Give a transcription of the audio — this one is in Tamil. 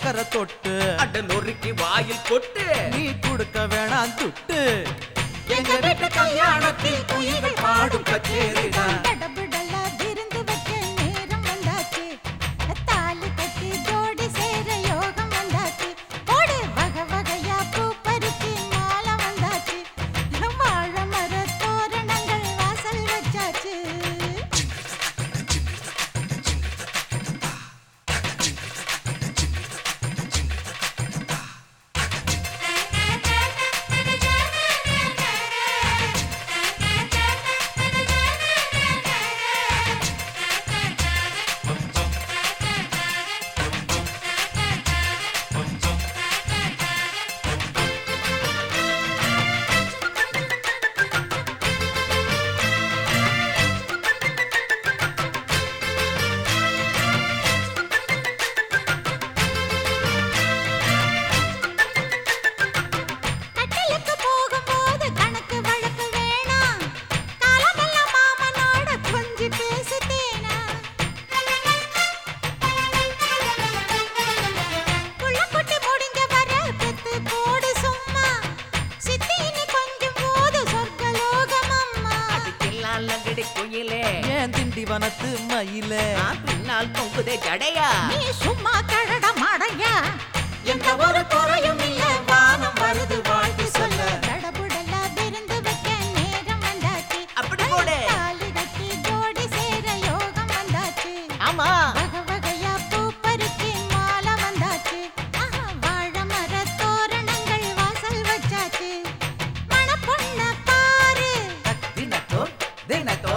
சக்கரை தொட்டு அட நொறுக்கி வாயில் கொட்டு நீ கொடுக்க வேணாம் துட்டு எங்க வீட்டு கல்யாணத்தில் குயில்கள் பாடும் கச்சேரிதான் தடபுடலா விருந்து வைக்க நேரம் வந்தாச்சு தாலி கட்டி ஜோடி சேர யோகம் வந்தாச்சு போடு வகை வகையா பூ பறிச்சு மாலை வந்தாச்சு வாழை மர தோரணங்கள் வாசல் வச்சாச்சு கட்டலுக்கு போகும்போது கணக்கு வழக்கு வேணாம் காலமெல்லாம் மாமனோட கொஞ்சி பேசுதேனா புள்ள குட்டி முடிஞ்ச வர பெத்து போடு சும்மா சித்தின்னு கொஞ்சம் போது சொர்க்கலோகம் அம்மா அதுக்கெல்லாம் லங்கடி குயிலே ஏன் திண்டிவனத்து மயில நான் பின்னால் தொங்குதே ஜடையா நீ சும்மா கழட மாடையா எந்த ஒரு குறையும் இல்ல வானம் வருது வாழ்த்து சொல்ல தடபுடலா விருந்து வைக்க நேரம் வந்தாச்சு அப்படி போடு. தாலி கட்டி ஜோடி சேர யோகம் வந்தாச்சு ஆமா வகை வகையா பூ பறிச்சு மாலை வந்தாச்சு ஆஹா, வாழை மர தோரணங்கள் வாசல் வச்சாச்சு மணப்பொண்ண பாரு தினத்தோ தினத்தோ